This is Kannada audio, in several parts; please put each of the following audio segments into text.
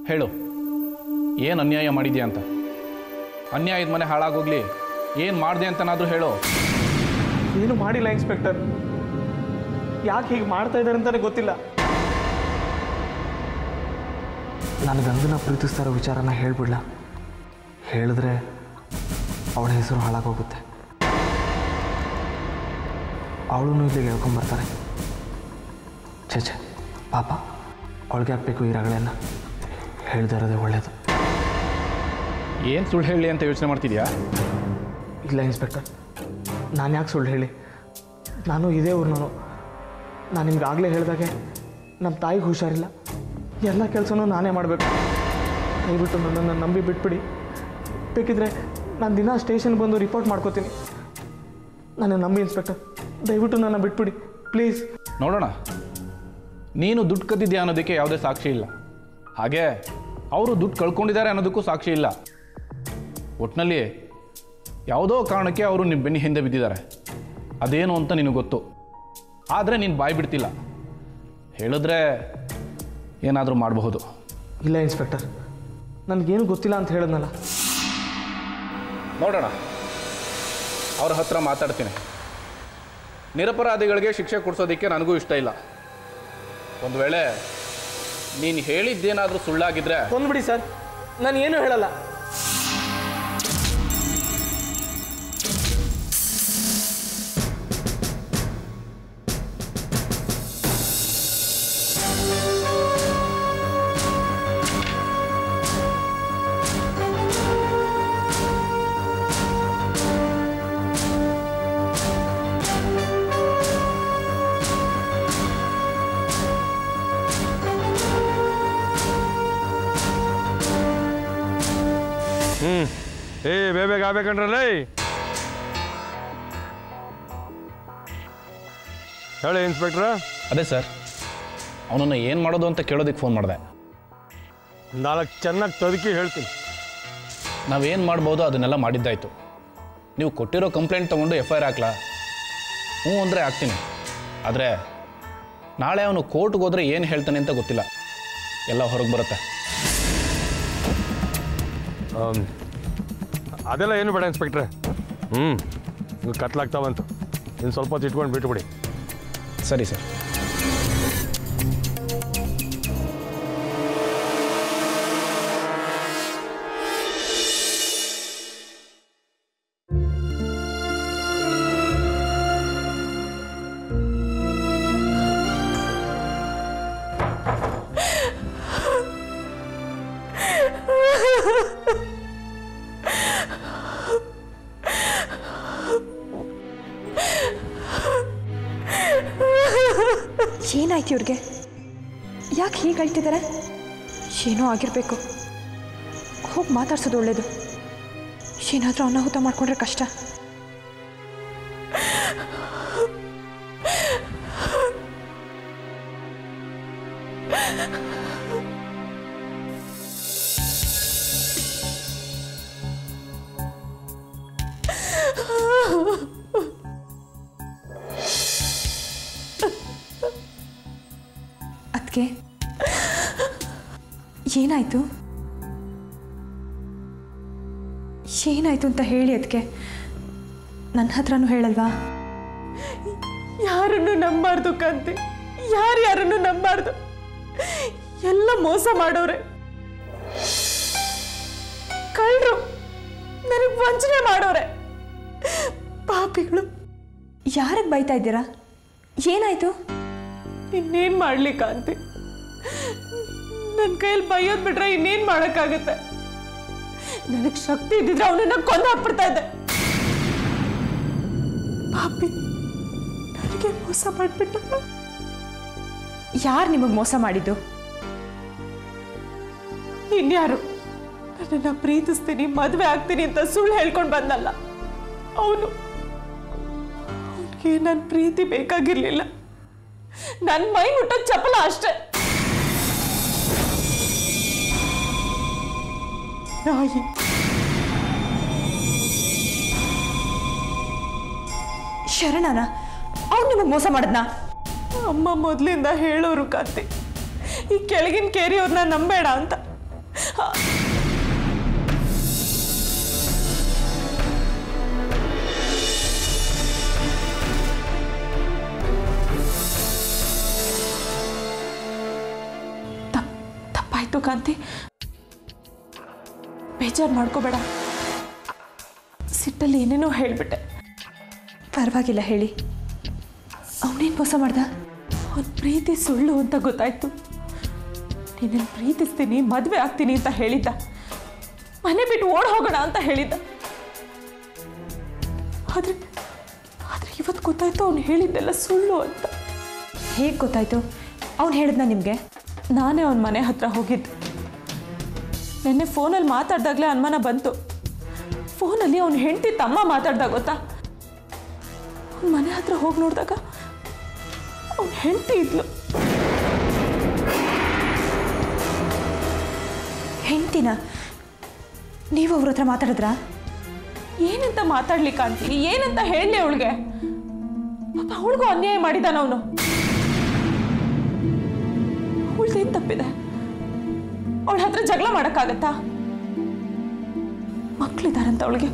ಹೇಳು ಏನು ಅನ್ಯಾಯ ಮಾಡಿದ್ಯಾ ಅಂತ ಅನ್ಯಾಯದ ಮನೆ ಹಾಳಾಗೋಗ್ಲಿ ಏನು ಮಾಡಿದೆ ಅಂತನಾದರೂ ಹೇಳು ಏನು ಮಾಡಿಲ್ಲ ಇನ್ಸ್ಪೆಕ್ಟರ್ ಯಾಕೆ ಹೀಗೆ ಮಾಡ್ತಾ ಇದ್ದಾರೆ ಅಂತಾನೆ ಗೊತ್ತಿಲ್ಲ ನಾನು ಗಂಗನ ಪ್ರೀತಿಸ್ತಾ ಇರೋ ವಿಚಾರನ ಹೇಳ್ಬಿಡ್ಲ ಹೇಳಿದ್ರೆ ಅವಳ ಹೆಸರು ಹಾಳಾಗೋಗುತ್ತೆ ಅವಳನ್ನು ಇಲ್ಲಿಗೆ ಹೇಳ್ಕೊಂಬರ್ತಾರೆ ಛೇ ಛೇ ಪಾಪ ಅವಳಿಗೆ ಹಾಕ್ಬೇಕು ಈ ರಗಳೆಲ್ಲ ಹೇಳ್ತಾ ಇರೋದೇ ಒಳ್ಳೆಯದು ಏನು ಸುಳ್ಳು ಹೇಳಿ ಅಂತ ಯೋಚನೆ ಮಾಡ್ತಿದ್ಯಾ ಇಲ್ಲ ಇನ್ಸ್ಪೆಕ್ಟರ್ ನಾನು ಯಾಕೆ ಸುಳ್ಳು ಹೇಳಿ ನಾನು ಇದೇ ಊರಿನವನು ನಾನು ನಿಮ್ಗೆ ಆಗಲೇ ಹೇಳಿದಾಗೆ ನಮ್ಮ ತಾಯಿಗೆ ಹುಷಾರಿಲ್ಲ ಎಲ್ಲ ಕೆಲಸನೂ ನಾನೇ ಮಾಡಬೇಕು ದಯವಿಟ್ಟು ನನ್ನನ್ನು ನಂಬಿ ಬಿಟ್ಬಿಡಿ ಬೇಕಿದ್ರೆ ನಾನು ದಿನ ಸ್ಟೇಷನ್ ಬಂದು ರಿಪೋರ್ಟ್ ಮಾಡ್ಕೋತೀನಿ ನನ್ನ ನಂಬಿ ಇನ್ಸ್ಪೆಕ್ಟರ್ ದಯವಿಟ್ಟು ನನ್ನ ಬಿಟ್ಬಿಡಿ ಪ್ಲೀಸ್ ನೋಡೋಣ ನೀನು ದುಡ್ಡು ಕದ್ದಿದ್ಯಾ ಅನ್ನೋದಕ್ಕೆ ಯಾವುದೇ ಸಾಕ್ಷಿ ಇಲ್ಲ ಹಾಗೆ ಅವರು ದುಡ್ಡು ಕಳ್ಕೊಂಡಿದ್ದಾರೆ ಅನ್ನೋದಕ್ಕೂ ಸಾಕ್ಷಿ ಇಲ್ಲ ಒಟ್ಟಿನಲ್ಲಿ ಯಾವುದೋ ಕಾರಣಕ್ಕೆ ಅವರು ನಿಮ್ಮ ಬೆನ್ನಿ ಹಿಂದೆ ಬಿದ್ದಿದ್ದಾರೆ ಅದೇನು ಅಂತ ನಿನಗೆ ಗೊತ್ತು ಆದರೆ ನೀನು ಬಾಯಿ ಬಿಡ್ತಿಲ್ಲ ಹೇಳಿದ್ರೆ ಏನಾದರೂ ಮಾಡಬಹುದು ಇಲ್ಲ ಇನ್ಸ್ಪೆಕ್ಟರ್ ನನಗೇನು ಗೊತ್ತಿಲ್ಲ ಅಂತ ಹೇಳಿದ್ನಲ್ಲ ನೋಡೋಣ ಅವ್ರ ಹತ್ರ ಮಾತಾಡ್ತೀನಿ ನಿರಪರಾಧಿಗಳಿಗೆ ಶಿಕ್ಷೆ ಕೊಡಿಸೋದಕ್ಕೆ ನನಗೂ ಇಷ್ಟ ಇಲ್ಲ ಒಂದು ವೇಳೆ ನೀನು ಹೇಳಿದ್ದೇನಾದರೂ ಸುಳ್ಳಾಗಿದ್ರೆ ಕೊಂದ್ಬಿಡಿ ಸರ್ ನಾನು ಏನು ಹೇಳಲ್ಲ ಹ್ಞೂ ಏ ಬೇಬೇಗ ಆಗ್ಬೇಕಂಡ್ರಲ್ಲ ಹೇಳಿ ಇನ್ಸ್ಪೆಕ್ಟ್ರ ಅದೇ ಸರ್ ಅವನನ್ನು ಏನು ಮಾಡೋದು ಅಂತ ಕೇಳೋದಕ್ಕೆ ಫೋನ್ ಮಾಡಿದೆ ನಾಲ್ಕು ಚೆನ್ನಾಗಿ ತದಕಿ ಹೇಳ್ತೀನಿ ನಾವೇನು ಮಾಡ್ಬೋದು ಅದನ್ನೆಲ್ಲ ಮಾಡಿದ್ದಾಯಿತು ನೀವು ಕೊಟ್ಟಿರೋ ಕಂಪ್ಲೇಂಟ್ ತೊಗೊಂಡು ಎಫ್ ಐ ಆರ್ ಹಾಕ್ಲಾ ಹ್ಞೂ ಅಂದರೆ ಹಾಕ್ತೀನಿ ಆದರೆ ನಾಳೆ ಅವನು ಕೋರ್ಟ್ಗೆ ಹೋದರೆ ಏನು ಹೇಳ್ತಾನೆ ಅಂತ ಗೊತ್ತಿಲ್ಲ ಎಲ್ಲ ಹೊರಗೆ ಬರುತ್ತೆ ಆಮ್, ಅದೆಲ್ಲ ಏನು ಬೇಡ ಇನ್ಸ್ಪೆಕ್ಟ್ರೆ ಹ್ಞೂ ನೀವು ಕತ್ಲಾಗ್ತಾವಂತು ಇನ್ನು ಸ್ವಲ್ಪ ಹೊತ್ತು ಇಟ್ಕೊಂಡು ಬಿಟ್ಬಿಡಿ ಸರಿ ಸರ್ ಏನಾಯ್ತು ಇವ್ರಿಗೆ ಯಾಕೆ ಹೀಗೆ ಹೇಳ್ತಿದ್ದಾರೆ ಏನೋ ಆಗಿರಬೇಕು ಹೋಗಿ ಮಾತಾಡ್ಸೋದು ಒಳ್ಳೇದು ಏನಾದರೂ ಅನಾಹುತ ಮಾಡ್ಕೊಂಡ್ರೆ ಕಷ್ಟ ಅದಕ್ಕೆ ಏನಾಯ್ತು ಏನಾಯ್ತು ಅಂತ ಹೇಳಿ ಅದಕ್ಕೆ ನನ್ನ ಹತ್ರನೂ ಹೇಳಲ್ವಾ ಯಾರನ್ನು ನಂಬಾರ್ದು ಕಾಂತಿ ಯಾರು ಯಾರನ್ನು ನಂಬಾರ್ದು ಎಲ್ಲ ಮೋಸ ಮಾಡೋರೆ ಕಳ್ಳರು ನನಗೆ ವಂಚನೆ ಮಾಡೋರೆ ಪಾಪಿಗಳು ಯಾರಿಗೆ ಬೈತಾ ಇದ್ದೀರಾ ಏನಾಯ್ತು ಇನ್ನೇನ್ ಮಾಡ್ಲಿ ಕಾಂತಿ ನನ್ನ ಕೈಯಲ್ಲಿ ಬೈಯೋದ್ ಬಿಟ್ರೆ ಇನ್ನೇನ್ ಮಾಡಕ್ಕಾಗತ್ತೆ ನನಗ್ ಶಕ್ತಿ ಇದ್ದಿದ್ರೆ ಅವನನ್ನ ಕೊಂದು ಹಾಕ್ಬಿಡ್ತಾ ಇದ್ದೆ ಪಾಪಿ ನನಗೆ ಮೋಸ ಮಾಡ್ಬಿಟ್ಟ ಯಾರು ನಿಮಗೆ ಮೋಸ ಮಾಡಿದ್ದು ಇನ್ಯಾರು ನನ್ನನ್ನ ಪ್ರೀತಿಸ್ತೀನಿ ಮದ್ವೆ ಆಗ್ತೀನಿ ಅಂತ ಸುಳ್ಳು ಹೇಳ್ಕೊಂಡು ಬಂದಲ್ಲ ಅವನು ಅವನಿಗೆ ನನ್ನ ಪ್ರೀತಿ ಬೇಕಾಗಿರ್ಲಿಲ್ಲ ನನ್ನ ಮೈ ಮುಟ್ಟ ಚಪಲ ಅಷ್ಟೇ ನಾಯಿ ಶರಣನ ಅವ್ನು ನಿಮಗೆ ಮೋಸ ಮಾಡಿದ್ನಾ ಅಮ್ಮ ಮೊದಲಿಂದ ಹೇಳೋರು ಕಾಂತಿ ಈ ಕೆಳಗಿನ ಕೇರಿಯವ್ರನ್ನ ನಂಬೇಡ ಅಂತ ತಪ್ ತಪ್ಪಾಯ್ತು ಕಾಂತಿ ಬೇಜಾರು ಮಾಡ್ಕೋಬೇಡ ಸಿಟ್ಟಲ್ಲಿ ಏನೇನೋ ಹೇಳಿಬಿಟ್ಟೆ ಪರವಾಗಿಲ್ಲ ಹೇಳಿ ಅವನೇನು ಮೋಸ ಮಾಡ್ದ ಅವನ ಪ್ರೀತಿ ಸುಳ್ಳು ಅಂತ ಗೊತ್ತಾಯ್ತು ನಿನ್ನನ್ನು ಪ್ರೀತಿಸ್ತೀನಿ ಮದುವೆ ಆಗ್ತೀನಿ ಅಂತ ಹೇಳಿದ್ದ ಮನೆ ಬಿಟ್ಟು ಓಡ್ ಹೋಗೋಣ ಅಂತ ಹೇಳಿದ್ದ ಆದ್ರೆ ಆದ್ರೆ ಇವತ್ತು ಗೊತ್ತಾಯ್ತು ಅವನು ಹೇಳಿದ್ದೆಲ್ಲ ಸುಳ್ಳು ಅಂತ ಹೇಗೆ ಗೊತ್ತಾಯ್ತು ಅವ್ನು ಹೇಳಿದ್ನ ನಿಮಗೆ ನಾನೇ ಅವನ ಮನೆ ಹತ್ರ ಹೋಗಿದ್ದು ನೆನ್ನೆ ಫೋನಲ್ಲಿ ಮಾತಾಡ್ದಾಗಲೇ ಅನುಮಾನ ಬಂತು ಫೋನಲ್ಲಿ ಅವನ ಹೆಂಡತಿ ತಮ್ಮ ಮಾತಾಡ್ದಾಗ ಗೊತ್ತಾ ಅವ್ನ ಮನೆ ಹತ್ರ ಹೋಗಿ ನೋಡಿದಾಗ ಅವನ ಹೆಂಡತಿ ಇದ್ಲು ಹೆಂಡ್ತಿನ ನೀವು ಅವ್ರ ಹತ್ರ ಮಾತಾಡಿದ್ರಾ ಏನಂತ ಮಾತಾಡ್ಲಿಕ್ಕೆ ಅಂತೀನಿ ಏನಂತ ಹೇಳಲಿ ಅವಳಿಗೆ ಪಾಪ ಅವಳಿಗೂ ಅನ್ಯಾಯ ಮಾಡಿದಾನ ಅವನು ಅವಳ್ದೇನ್ ತಪ್ಪಿದೆ ಅವಳ ಹತ್ರ ಜಗಳ ಮಾಡಕ್ಕಾಗತ್ತಾ ಮಕ್ಳಿದಾರಂತ ಅವಳಿಗೆ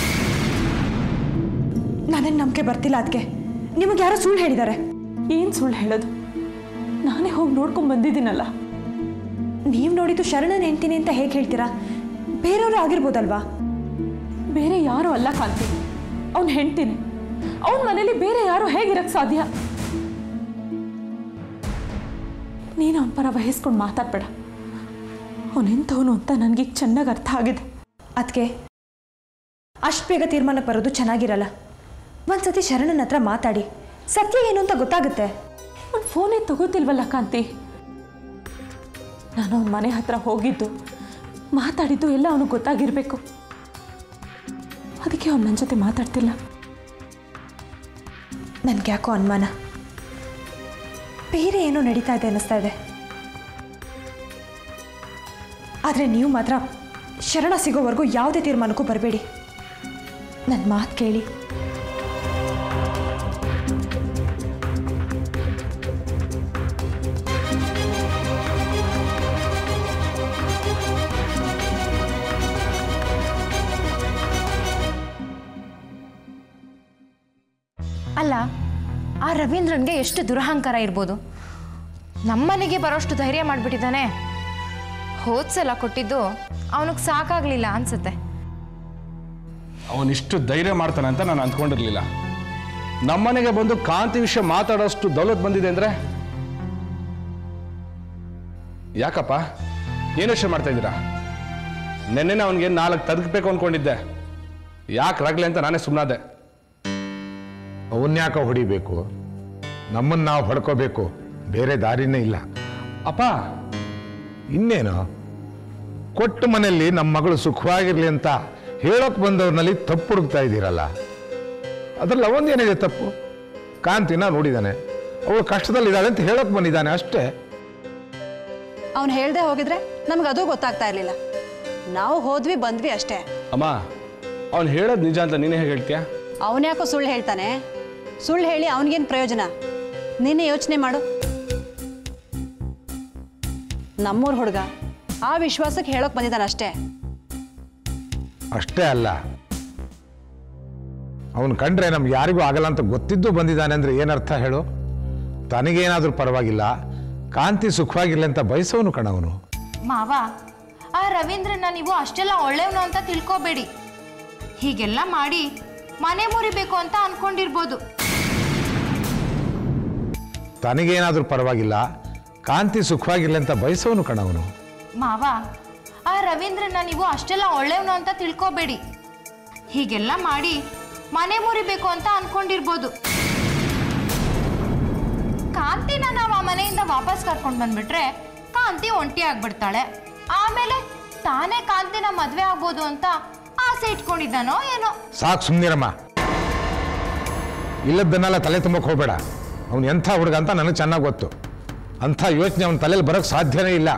ನನಗೆ ನಂಬಿಕೆ ಬರ್ತಿಲ್ಲ ಅದಕ್ಕೆ ನಿಮಗೆ ಯಾರೋ ಸುಳ್ಳು ಹೇಳಿದ್ದಾರೆ ಏನ್ ಸುಳ್ಳು ಹೇಳೋದು ನಾನೇ ಹೋಗಿ ನೋಡ್ಕೊಂಡ್ ಬಂದಿದ್ದೀನಲ್ಲ ನೀವು ನೋಡಿದ್ದು ಶರಣನ್ ಹೆಂಡ್ತೀನಿ ಅಂತ ಹೇಗೆ ಹೇಳ್ತೀರಾ ಬೇರೆಯವರು ಆಗಿರ್ಬೋದಲ್ವಾ ಬೇರೆ ಯಾರು ಅಲ್ಲ ಕಾಂತಿ ಅವ್ನು ಹೆಂಡ್ತೀನಿ ಅವನ ಮನೇಲಿ ಬೇರೆ ಯಾರು ಹೇಗಿರಕ್ ಸಾಧ್ಯ ನೀನು ಅವನ ಪರ ವಹಿಸ್ಕೊಂಡು ಮಾತಾಡ್ಬೇಡ ಅವನೆಂಥವನು ಅಂತ ನನಗೀಗ ಚೆನ್ನಾಗಿ ಅರ್ಥ ಆಗಿದೆ ಅದಕ್ಕೆ ಅಷ್ಟು ಬೇಗ ತೀರ್ಮಾನಕ್ಕೆ ಬರೋದು ಚೆನ್ನಾಗಿರಲ್ಲ ಒಂದ್ಸತಿ ಶರಣನ ಹತ್ರ ಮಾತಾಡಿ ಸತ್ಯ ಏನು ಅಂತ ಗೊತ್ತಾಗುತ್ತೆ ಅವ್ನು ಫೋನೇ ತಗೋತಿಲ್ವಲ್ಲ ಕಾಂತಿ ನಾನು ಅವನ ಮನೆ ಹತ್ರ ಹೋಗಿದ್ದು ಮಾತಾಡಿದ್ದು ಎಲ್ಲ ಅವನಿಗೆ ಗೊತ್ತಾಗಿರ್ಬೇಕು ಅದಕ್ಕೆ ಅವ್ನು ನನ್ನ ಜೊತೆ ಮಾತಾಡ್ತಿಲ್ಲ ನನ್ಗೆ ಯಾಕೋ ಅನುಮಾನ ಬೇರೆ ಏನೋ ನಡೀತಾ ಇದೆ ಅನ್ನಿಸ್ತಾ ಇದೆ ಆದರೆ ನೀವು ಮಾತ್ರ ಶರಣ ಸಿಗೋವರೆಗೂ ಯಾವುದೇ ತೀರ್ಮಾನಕ್ಕೂ ಬರಬೇಡಿ ನನ್ನ ಮಾತು ಕೇಳಿ ಅಲ್ಲ ಆ ರವೀಂದ್ರನ್ಗೆ ಎಷ್ಟು ದುರಹಂಕಾರ ಇರ್ಬೋದು ನಮ್ಮನೆಗೆ ಬರೋಷ್ಟು ಧೈರ್ಯ ಮಾಡಿಬಿಟ್ಟಿದ್ದಾನೆ ಹೋದ್ಸಲ ಕೊಟ್ಟಿದ್ದು ಅವನಿಗೆ ಸಾಕಾಗಲಿಲ್ಲ ಅನ್ಸುತ್ತೆ ಅವನಿಷ್ಟು ಧೈರ್ಯ ಮಾಡ್ತಾನೆ ಅಂತ ನಾನು ಅಂದ್ಕೊಂಡಿರ್ಲಿಲ್ಲ ನಮ್ಮನೆಗೆ ಬಂದು ಕಾಂತಿ ವಿಷಯ ಮಾತಾಡೋಷ್ಟು ದೌಲತ್ ಬಂದಿದೆ ಅಂದ್ರೆ ಯಾಕಪ್ಪ ಏನು ವಿಷಯ ಮಾಡ್ತಾ ಇದ್ದೀರಾ ನೆನ್ನೆನೆ ಅವನಿಗೆ ನಾಲ್ಕು ತದಕಬೇಕು ಅನ್ಕೊಂಡಿದ್ದೆ ಯಾಕೆ ರಾಗ್ಲಿ ಅಂತ ನಾನೇ ಸುಮ್ಮನಾದೆ ಅವನ್ಯಾಕ ಹೊಡಿಬೇಕು ನಮ್ಮನ್ನು ನಾವು ಹೊಡ್ಕೋಬೇಕು ಬೇರೆ ದಾರಿನೇ ಇಲ್ಲ ಅಪ್ಪ ಇನ್ನೇನು ಕೊಟ್ಟ ಮನೆಯಲ್ಲಿ ನಮ್ಮ ಮಗಳು ಸುಖವಾಗಿರ್ಲಿ ಅಂತ ಹೇಳೋಕ್ ಬಂದವ್ರನಲ್ಲಿ ತಪ್ಪು ಹುಡುಕ್ತಾ ಇದ್ದೀರಲ್ಲ ಅದ್ರಲ್ಲಿ ಅವನೇನಿದೆ ತಪ್ಪು ಕಾಂತಿನ ನೋಡಿದಾನೆ ಅವಳು ಕಷ್ಟದಲ್ಲಿದ್ದಾಳೆ ಅಂತ ಹೇಳೋಕ್ ಬಂದಿದ್ದಾನೆ ಅಷ್ಟೇ ಅವ್ನು ಹೇಳ್ದೆ ಹೋಗಿದ್ರೆ ನಮ್ಗೆ ಅದು ಗೊತ್ತಾಗ್ತಾ ಇರಲಿಲ್ಲ ನಾವು ಹೋದ್ವಿ ಬಂದ್ವಿ ಅಷ್ಟೇ ಅಮ್ಮ ಅವ್ನು ಹೇಳೋದು ನಿಜ ಅಂತ ನೀನೇ ಹೇಗೆ ಹೇಳ್ತೀಯಾ ಅವನ್ಯಾಕೋ ಸುಳ್ಳು ಹೇಳ್ತಾನೆ ಸುಳ್ಳು ಹೇಳಿ ಅವನಿಗೇನು ಪ್ರಯೋಜನ ನೀನೇ ಯೋಚನೆ ಮಾಡು ನಮ್ಮೂರ್ ಹುಡುಗ ಆ ವಿಶ್ವಾಸಕ್ಕೆ ಹೇಳೋಕೆ ಬಂದಿದ್ದಾನೆ ಅಷ್ಟೇ ಅಷ್ಟೇ ಅಲ್ಲ ಅವನು ಕಂಡ್ರೆ ನಮ್ಗೆ ಯಾರಿಗೂ ಆಗಲ್ಲ ಅಂತ ಗೊತ್ತಿದ್ದು ಬಂದಿದ್ದಾನೆ ಅಂದ್ರೆ ಏನರ್ಥ ಹೇಳು ತನಗೇನಾದ್ರೂ ಪರವಾಗಿಲ್ಲ ಕಾಂತಿ ಸುಖವಾಗಿರ್ಲಿ ಅಂತ ಬಯಸೋನು ಕಣವನು ಮಾವ ಆ ರವೀಂದ್ರನ ನೀವು ಅಷ್ಟೆಲ್ಲ ಒಳ್ಳೆಯವನು ಅಂತ ತಿಳ್ಕೊಬೇಡಿ ಹೀಗೆಲ್ಲ ಮಾಡಿ ಮನೆ ಮುರಿಬೇಕು ಅಂತ ಅನ್ಕೊಂಡಿರ್ಬೋದು ತನಗೇನಾದ್ರೂ ಪರವಾಗಿಲ್ಲ ಕಾಂತಿ ಸುಖವಾಗಿರ್ಲಿ ಅಂತ ಬಯಸೋನು ಕಣವನು ಮಾವ ಆ ರವೀಂದ್ರನ ನೀವು ಅಷ್ಟೆಲ್ಲ ಒಳ್ಳೆಯವನು ಅಂತ ತಿಳ್ಕೊಬೇಡಿ ಹೀಗೆಲ್ಲ ಮಾಡಿ ಮನೆ ಮುರಿಬೇಕು ಅಂತ ಅನ್ಕೊಂಡಿರ್ಬೋದು ಕಾಂತಿನ ನಾವು ಆ ಮನೆಯಿಂದ ವಾಪಸ್ ಕರ್ಕೊಂಡು ಬಂದ್ಬಿಟ್ರೆ ಕಾಂತಿ ಒಂಟಿ ಆಗ್ಬಿಡ್ತಾಳೆ ಆಮೇಲೆ ತಾನೇ ಕಾಂತಿನ ಮದ್ವೆ ಆಗ್ಬೋದು ಅಂತ ಆಸೆ ಇಟ್ಕೊಂಡಿದ್ದಾನೋ ಏನೋ ಸಾಕು ಸುಮ್ಮನಿರಮ್ಮ ಇಲ್ಲದನ್ನೆಲ್ಲ ತಲೆ ತುಂಬಕ್ಕೆ ಹೋಗಬೇಡ ಅವನು ಎಂಥ ಹುಡುಗ ಅಂತ ನನಗೆ ಚೆನ್ನಾಗಿ ಗೊತ್ತು ಅಂಥ ಯೋಚನೆ ಅವನ ತಲೆಯಲ್ಲಿ ಬರೋಕ್ಕೆ ಸಾಧ್ಯನೇ ಇಲ್ಲ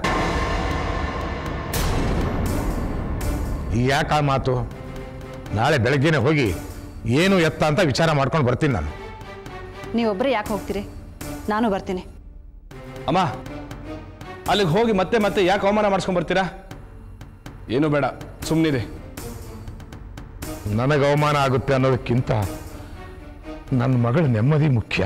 ಯಾಕೆ ಆ ಮಾತು ನಾಳೆ ಬೆಳಗ್ಗೆನೆ ಹೋಗಿ ಏನು ಎತ್ತ ಅಂತ ವಿಚಾರ ಮಾಡ್ಕೊಂಡು ಬರ್ತೀನಿ ನಾನು ನೀವೊಬ್ಬರೇ ಯಾಕೆ ಹೋಗ್ತೀರಿ ನಾನು ಬರ್ತೀನಿ ಅಮ್ಮ ಅಲ್ಲಿಗೆ ಹೋಗಿ ಮತ್ತೆ ಮತ್ತೆ ಯಾಕೆ ಅವಮಾನ ಮಾಡಿಸ್ಕೊಂಡ್ ಬರ್ತೀರಾ ಏನು ಬೇಡ ಸುಮ್ಮನಿದೆ ನನಗೆ ಅವಮಾನ ಆಗುತ್ತೆ ಅನ್ನೋದಕ್ಕಿಂತ ನನ್ನ ಮಗಳ ನೆಮ್ಮದಿ ಮುಖ್ಯ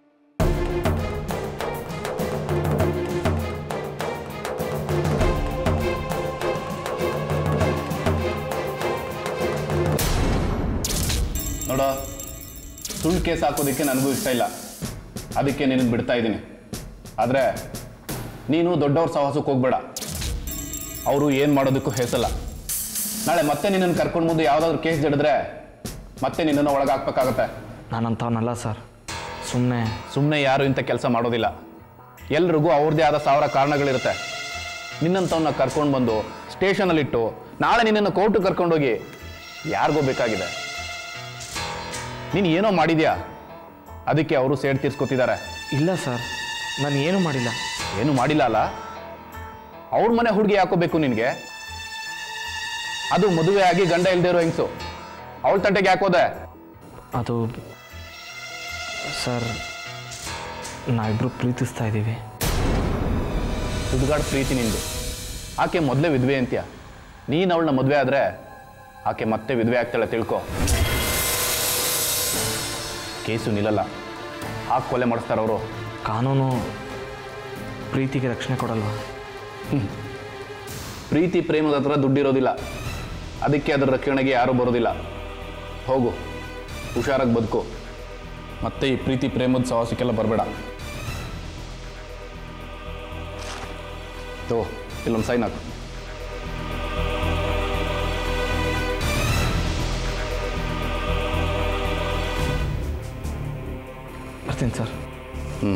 ನೋಡೋ ಸುಳ್ಳು ಕೇಸ್ ಹಾಕೋದಕ್ಕೆ ನನಗೂ ಇಷ್ಟ ಇಲ್ಲ ಅದಕ್ಕೆ ನಿನಗೆ ಬಿಡ್ತಾ ಇದ್ದೀನಿ ಆದರೆ ನೀನು ದೊಡ್ಡವ್ರ ಸಾಹಸಕ್ಕೆ ಹೋಗ್ಬೇಡ ಅವರು ಏನು ಮಾಡೋದಕ್ಕೂ ಹೆಸಲ್ಲ ನಾಳೆ ಮತ್ತೆ ನಿನ್ನನ್ನು ಕರ್ಕೊಂಡು ಮುಂದೆ ಯಾವುದಾದ್ರೂ ಕೇಸ್ ಜಡಿದ್ರೆ ಮತ್ತೆ ನಿನ್ನನ್ನು ಒಳಗೆ ಹಾಕ್ಬೇಕಾಗತ್ತೆ ನಾನಂಥವನಲ್ಲ ಸರ್ ಸುಮ್ಮನೆ ಸುಮ್ಮನೆ ಯಾರು ಇಂಥ ಕೆಲಸ ಮಾಡೋದಿಲ್ಲ ಎಲ್ರಿಗೂ ಅವ್ರದ್ದೇ ಆದ ಸಾವಿರ ಕಾರಣಗಳಿರುತ್ತೆ ನಿನ್ನಂಥವನ್ನ ಕರ್ಕೊಂಡು ಬಂದು ಸ್ಟೇಷನಲ್ಲಿಟ್ಟು ನಾಳೆ ನಿನ್ನನ್ನು ಕೋರ್ಟಿಗೆ ಕರ್ಕೊಂಡೋಗಿ ಯಾರಿಗೋ ಬೇಕಾಗಿದೆ ನೀನು ಏನೋ ಮಾಡಿದ್ಯಾ ಅದಕ್ಕೆ ಅವರು ಸೇಡ್ ತೀರ್ಸ್ಕೊತಿದ್ದಾರೆ ಇಲ್ಲ ಸರ್ ನಾನು ಏನೂ ಮಾಡಿಲ್ಲ ಏನು ಮಾಡಿಲ್ಲ ಅಲ್ಲ ಅವ್ರ ಮನೆ ಹುಡುಗಿ ಹಾಕೋಬೇಕು ನಿನಗೆ ಅದು ಮದುವೆ ಆಗಿ ಗಂಡ ಇಲ್ದೇ ಇರೋ ಹೆಂಗ್ಸು ಅವಳ ತಂಟೆಗೆ ಹಾಕೋದೆ ಅದು ಸರ್ ನಾವಿಬ್ಬರು ಪ್ರೀತಿಸ್ತಾ ಇದ್ದೀವಿ ಸುಡುಗಾಡು ಪ್ರೀತಿ ನಿಂದು ಆಕೆ ಮೊದಲೇ ವಿಧವೆ ಅಂತ್ಯ ನೀನು ಅವಳನ್ನ ಮದುವೆ ಆದರೆ ಆಕೆ ಮತ್ತೆ ವಿಧವೆ ಆಗ್ತಾಳೆ ತಿಳ್ಕೊ ಕೇಸು ನಿಲ್ಲಲ್ಲ ಹಾಕಿ ಕೊಲೆ ಮಾಡಿಸ್ತಾರವರು ಕಾನೂನು ಪ್ರೀತಿಗೆ ರಕ್ಷಣೆ ಕೊಡಲ್ವಾ ಪ್ರೀತಿ ಪ್ರೇಮದ ಹತ್ರ ದುಡ್ಡಿರೋದಿಲ್ಲ ಅದಕ್ಕೆ ಅದರ ರಕ್ಷಣೆಗೆ ಯಾರೂ ಬರೋದಿಲ್ಲ ಹೋಗು ಹುಷಾರಾಗಿ ಬದುಕು ಮತ್ತೆ ಈ ಪ್ರೀತಿ ಪ್ರೇಮದ ಸಹವಾಸಕ್ಕೆಲ್ಲ ಬರಬೇಡ ತೋ ಇಲ್ಲೊಂದು ಸೈನ್ ಹಾಕು ಬರ್ತೀನಿ ಸರ್ ಹ್ಞೂ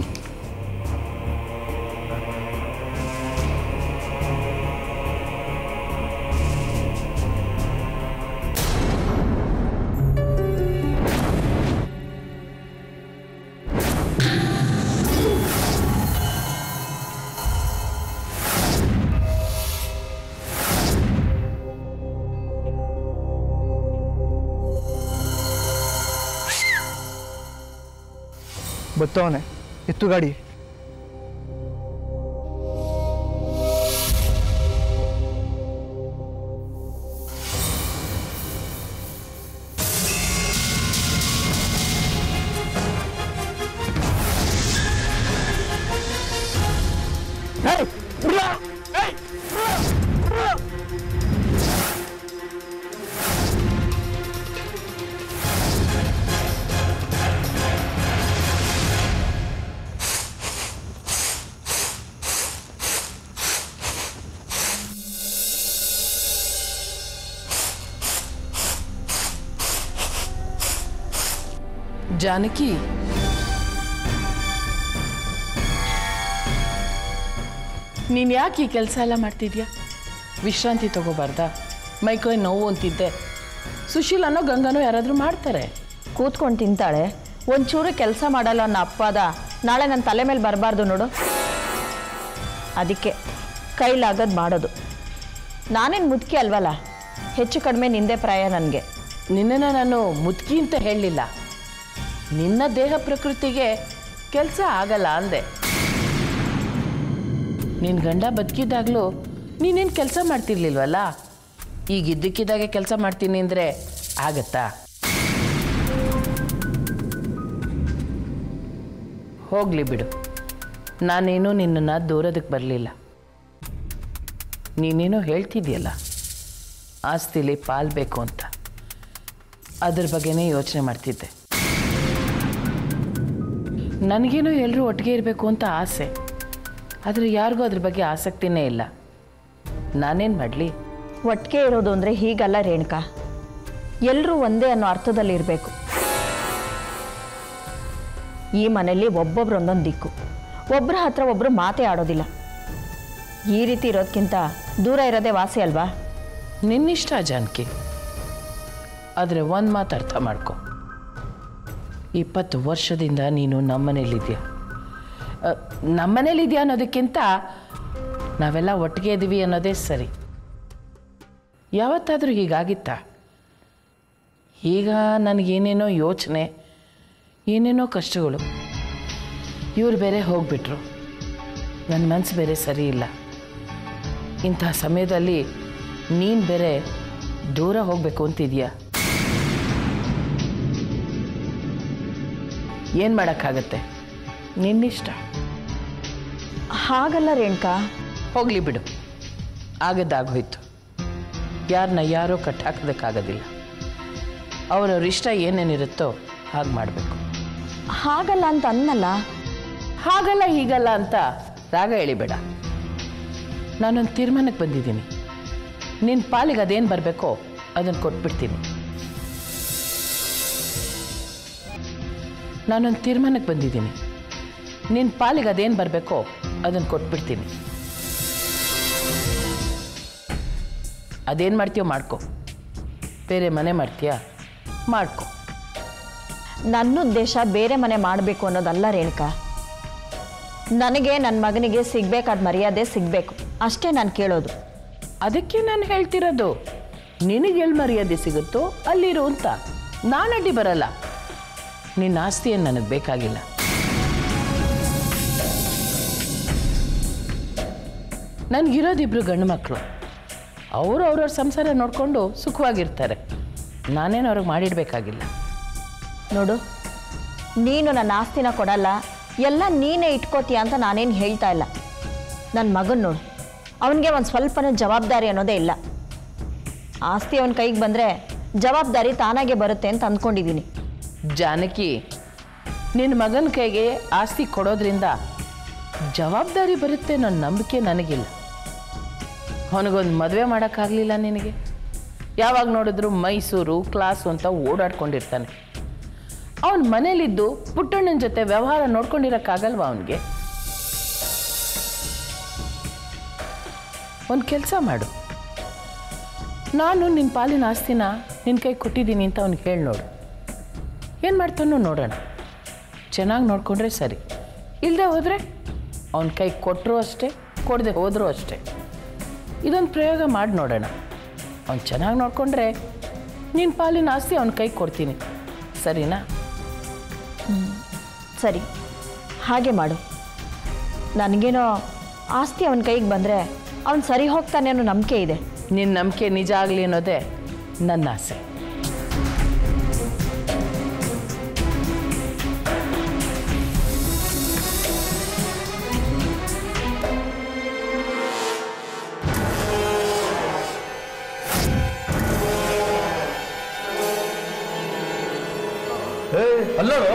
ಬತ್ತವನೆ ಎತ್ತು ಗಾಡಿ ಜಾನಕಿ ನೀನು ಯಾಕೆ ಈ ಕೆಲಸ ಎಲ್ಲ ಮಾಡ್ತಿದ್ಯಾ ವಿಶ್ರಾಂತಿ ತಗೋಬಾರ್ದಾ ಮೈಕೈ ನೋವು ಅಂತಿದ್ದೆ ಸುಶೀಲ್ ಅನ್ನೋ ಗಂಗನೋ ಯಾರಾದರೂ ಮಾಡ್ತಾರೆ ಕೂತ್ಕೊಂಡು ತಿಂತಾಳೆ ಒಂಚೂರು ಕೆಲಸ ಮಾಡಲ್ಲ ಅನ್ನೋ ಅಪ್ಪದ ನಾಳೆ ನನ್ನ ತಲೆ ಮೇಲೆ ಬರಬಾರ್ದು ನೋಡು ಅದಕ್ಕೆ ಕೈಲಾಗದು ಮಾಡೋದು ನಾನೇನು ಮುದುಕಿ ಅಲ್ವಲ್ಲ ಹೆಚ್ಚು ಕಡಿಮೆ ನಿಂದೆ ಪ್ರಾಯ ನನಗೆ ನಿನ್ನನ್ನು ನಾನು ಮುದುಕಿ ಅಂತ ಹೇಳಲಿಲ್ಲ ನಿನ್ನ ದೇಹ ಪ್ರಕೃತಿಗೆ ಕೆಲಸ ಆಗಲ್ಲ ಅಂದೆ ನಿನ್ನ ಗಂಡ ಬದುಕಿದ್ದಾಗಲೂ ನೀನೇನು ಕೆಲಸ ಮಾಡ್ತಿರ್ಲಿಲ್ವಲ್ಲ ಈಗ ಇದ್ದಕ್ಕಿದ್ದಾಗೆ ಕೆಲಸ ಮಾಡ್ತೀನಿ ಅಂದರೆ ಆಗತ್ತಾ ಹೋಗಲಿ ಬಿಡು ನಾನೇನು ನಿನ್ನನ್ನು ದೂರೋದಕ್ಕೆ ಬರಲಿಲ್ಲ ನೀನೇನೋ ಹೇಳ್ತಿದ್ಯಲ್ಲ ಆಸ್ತಿಲಿ ಪಾಲ್ ಬೇಕು ಅಂತ ಅದ್ರ ಬಗ್ಗೆನೇ ಯೋಚನೆ ಮಾಡ್ತಿದ್ದೆ ನನಗೇನೋ ಎಲ್ಲರೂ ಒಟ್ಟಿಗೆ ಇರಬೇಕು ಅಂತ ಆಸೆ ಆದರೆ ಯಾರಿಗೂ ಅದ್ರ ಬಗ್ಗೆ ಆಸಕ್ತಿನೇ ಇಲ್ಲ ನಾನೇನು ಮಾಡಲಿ ಒಟ್ಟಿಗೆ ಇರೋದು ಅಂದರೆ ಹೀಗಲ್ಲ ರೇಣುಕಾ ಎಲ್ಲರೂ ಒಂದೇ ಅನ್ನೋ ಅರ್ಥದಲ್ಲಿ ಇರಬೇಕು ಈ ಮನೆಯಲ್ಲಿ ಒಬ್ಬೊಬ್ರು ಒಂದೊಂದು ದಿಕ್ಕು ಒಬ್ಬರ ಹತ್ರ ಒಬ್ಬರು ಮಾತೇ ಆಡೋದಿಲ್ಲ ಈ ರೀತಿ ಇರೋದಕ್ಕಿಂತ ದೂರ ಇರೋದೇ ವಾಸಿ ಅಲ್ವಾ ನಿನ್ನಿಷ್ಟ ಜಾನಕಿ ಆದರೆ ಒಂದು ಮಾತು ಅರ್ಥ ಮಾಡ್ಕೊ ಇಪ್ಪತ್ತು ವರ್ಷದಿಂದ ನೀನು ನಮ್ಮನೇಲಿದ್ಯಾ ಅ, ನಮ್ಮನೇಲಿದ್ಯಾ ಅನ್ನೋದಕ್ಕಿಂತ ನಾವೆಲ್ಲ ಒಟ್ಟಿಗೆ ಇದ್ದೀವಿ ಅನ್ನೋದೇ ಸರಿ ಯಾವತ್ತಾದರೂ ಹೀಗಾಗಿತ್ತಾ ಈಗ ನನಗೇನೇನೋ ಯೋಚನೆ ಏನೇನೋ ಕಷ್ಟಗಳು ಇವ್ರು ಬೇರೆ ಹೋಗ್ಬಿಟ್ರು ನನ್ನ ಮನಸ್ಸು ಬೇರೆ ಸರಿ ಇಲ್ಲ ಇಂಥ ಸಮಯದಲ್ಲಿ ನೀನು ಬೇರೆ ದೂರ ಹೋಗಬೇಕು ಅಂತಿದ್ಯಾ ಏನು ಮಾಡೋಕ್ಕಾಗತ್ತೆ ನಿನ್ನಿಷ್ಟ ಹಾಗಲ್ಲ ರೇಣುಕಾ ಹೋಗಲಿ ಬಿಡು ಆಗದ್ದಾಗೋಯ್ತು ಯಾರನ್ನ ಯಾರೂ ಕಟ್ಟಾಕೋದಕ್ಕಾಗೋದಿಲ್ಲ ಅವರವ್ರ ಇಷ್ಟ ಏನೇನಿರುತ್ತೋ ಹಾಗೆ ಮಾಡಬೇಕು ಹಾಗಲ್ಲ ಅಂತ ಅನ್ನಲ್ಲ ಹಾಗಲ್ಲ ಹೀಗಲ್ಲ ಅಂತ ರಾಗ ಎಳಿಬೇಡ ನಾನೊಂದು ತೀರ್ಮಾನಕ್ಕೆ ಬಂದಿದ್ದೀನಿ ನಿನ್ನ ಪಾಲಿಗೆ ಅದೇನು ಬರಬೇಕೋ ಅದನ್ನು ಕೊಟ್ಬಿಡ್ತೀನಿ ನಾನೊಂದು ತೀರ್ಮಾನಕ್ಕೆ ಬಂದಿದ್ದೀನಿ ನಿನ್ನ ಪಾಲಿಗೆ ಅದೇನು ಬರಬೇಕೋ ಅದನ್ನು ಕೊಟ್ಬಿಡ್ತೀನಿ ಅದೇನು ಮಾಡ್ತೀಯೋ ಮಾಡ್ಕೊ ಬೇರೆ ಮನೆ ಮಾಡ್ತೀಯಾ ಮಾಡ್ಕೊ ನನ್ನ ಉದ್ದೇಶ ಬೇರೆ ಮನೆ ಮಾಡಬೇಕು ಅನ್ನೋದಲ್ಲ ರೇಣುಕಾ ನನಗೆ ನನ್ನ ಮಗನಿಗೆ ಸಿಗ್ಬೇಕಾದ ಮರ್ಯಾದೆ ಸಿಗಬೇಕು ಅಷ್ಟೇ ನಾನು ಕೇಳೋದು ಅದಕ್ಕೆ ನಾನು ಹೇಳ್ತಿರೋದು ನಿನಗೆ ಎಲ್ಲಿ ಮರ್ಯಾದೆ ಸಿಗುತ್ತೋ ಅಲ್ಲಿರು ಅಂತ ನಾನು ಅಡ್ಡಿ ಬರಲ್ಲ ನಿನ್ನ ಆಸ್ತಿಯನ್ನು ನನಗೆ ಬೇಕಾಗಿಲ್ಲ ನನಗಿರೋದಿಬ್ರು ಗಂಡು ಮಕ್ಕಳು ಅವರು ಅವ್ರವ್ರ ಸಂಸಾರ ನೋಡಿಕೊಂಡು ಸುಖವಾಗಿರ್ತಾರೆ ನಾನೇನು ಅವ್ರಿಗೆ ಮಾಡಿಡಬೇಕಾಗಿಲ್ಲ ನೋಡು ನೀನು ನನ್ನ ಆಸ್ತಿನ ಕೊಡಲ್ಲ ಎಲ್ಲ ನೀನೇ ಇಟ್ಕೋತೀಯ ಅಂತ ನಾನೇನು ಹೇಳ್ತಾ ಇಲ್ಲ ನನ್ನ ಮಗನ ನೋಡು ಅವನಿಗೆ ಒಂದು ಸ್ವಲ್ಪನೂ ಜವಾಬ್ದಾರಿ ಅನ್ನೋದೇ ಇಲ್ಲ ಆಸ್ತಿ ಅವನ ಕೈಗೆ ಬಂದರೆ ಜವಾಬ್ದಾರಿ ತಾನಾಗೆ ಬರುತ್ತೆ ಅಂತ ಅಂದ್ಕೊಂಡಿದ್ದೀನಿ ಜಾನಕಿ ನಿನ್ನ ಮಗನ ಕೈಗೆ ಆಸ್ತಿ ಕೊಡೋದ್ರಿಂದ ಜವಾಬ್ದಾರಿ ಬರುತ್ತೆ ಅನ್ನೋ ನಂಬಿಕೆ ನನಗಿಲ್ಲ ಅವನಿಗೊಂದು ಮದುವೆ ಮಾಡೋಕ್ಕಾಗಲಿಲ್ಲ ನಿನಗೆ ಯಾವಾಗ ನೋಡಿದ್ರು ಮೈಸೂರು ಕ್ಲಾಸು ಅಂತ ಓಡಾಡ್ಕೊಂಡಿರ್ತಾನೆ ಅವನ ಮನೇಲಿದ್ದು ಪುಟ್ಟಣ್ಣನ ಜೊತೆ ವ್ಯವಹಾರ ನೋಡ್ಕೊಂಡಿರೋಕ್ಕಾಗಲ್ವಾ ಅವನಿಗೆ ಒಂದು ಕೆಲಸ ಮಾಡು ನಾನು ನಿನ್ನ ಪಾಲಿನ ಆಸ್ತಿನ ನಿನ್ನ ಕೈ ಕೊಟ್ಟಿದ್ದೀನಿ ಅಂತ ಅವ್ನಿಗೆ ಹೇಳಿ ನೋಡು ಏನು ಮಾಡ್ತಾನೋ ನೋಡೋಣ ಚೆನ್ನಾಗಿ ನೋಡಿಕೊಂಡ್ರೆ ಸರಿ ಇಲ್ಲದೆ ಹೋದರೆ ಅವನ ಕೈ ಕೊಟ್ಟರು ಅಷ್ಟೇ ಕೊಡದೆ ಹೋದರೂ ಅಷ್ಟೇ ಇದೊಂದು ಪ್ರಯೋಗ ಮಾಡಿ ನೋಡೋಣ ಅವ್ನು ಚೆನ್ನಾಗಿ ನೋಡಿಕೊಂಡ್ರೆ ನಿನ್ನ ಪಾಲಿನ ಆಸ್ತಿ ಅವನ ಕೈ ಕೊಡ್ತೀನಿ ಸರಿನಾ ಸರಿ ಹಾಗೆ ಮಾಡು ನನಗೇನೋ ಆಸ್ತಿ ಅವನ ಕೈಗೆ ಬಂದರೆ ಅವನು ಸರಿ ಹೋಗ್ತಾನೆ ಅನ್ನೋ ನಂಬಿಕೆ ಇದೆ ನಿನ್ನ ನಂಬಿಕೆ ನಿಜ ಆಗಲಿ ಅನ್ನೋದೇ ನನ್ನ ಆಸೆ ಅಲ್ಲೋ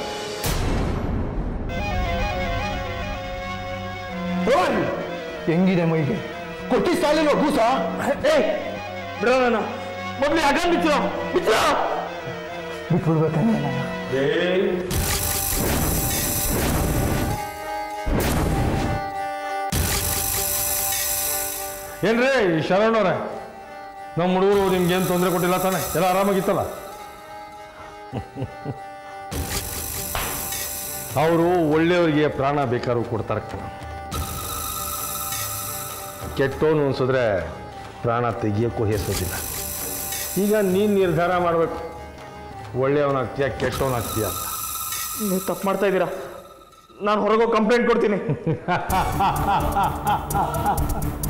ಹೆಂಗಿದೆ ಮೈಗೆ ಕೊಟ್ಟಿ ಸಾಲಿನ ಕೂಸ ಏ ಬಿಡೋ ನಾನು ಮೊದಲು ಅಗ ಬಿಚ್ಚು ಬಿಚ್ಚು ಬಿಟ್ಬಿಡ್ಬೇಕಂದ್ರೆ ಏನ್ರಿ ಶರಣವ್ರೆ ನಮ್ಮ ಹುಡುಗರು ನಿಮ್ಗೇನು ತೊಂದರೆ ಕೊಟ್ಟಿಲ್ಲ ತಾನೆ ಎಲ್ಲ ಆರಾಮಾಗಿತ್ತಲ್ಲ ಅವರು ಒಳ್ಳೆಯವರಿಗೆ ಪ್ರಾಣ ಬೇಕಾದ್ರೂ ಕೊಡ್ತಾರೆ ಕಣ. ಕೆಟ್ಟೋನು ಅನ್ಸಿದ್ರೆ ಪ್ರಾಣ ತೆಗಿಯೋಕ್ಕೂ ಹೆಸೋದಿಲ್ಲ ಈಗ ನೀನು ನಿರ್ಧಾರ ಮಾಡಬೇಕು ಒಳ್ಳೆಯವನಾಗ್ತೀಯ ಕೆಟ್ಟವನಾಗ್ತೀಯ ಅಂತ ನೀವು ತಪ್ಪು ಮಾಡ್ತಾ ಇದ್ದೀರಾ ನಾನು ಹೊರಗೋಗಿ ಕಂಪ್ಲೇಂಟ್ ಕೊಡ್ತೀನಿ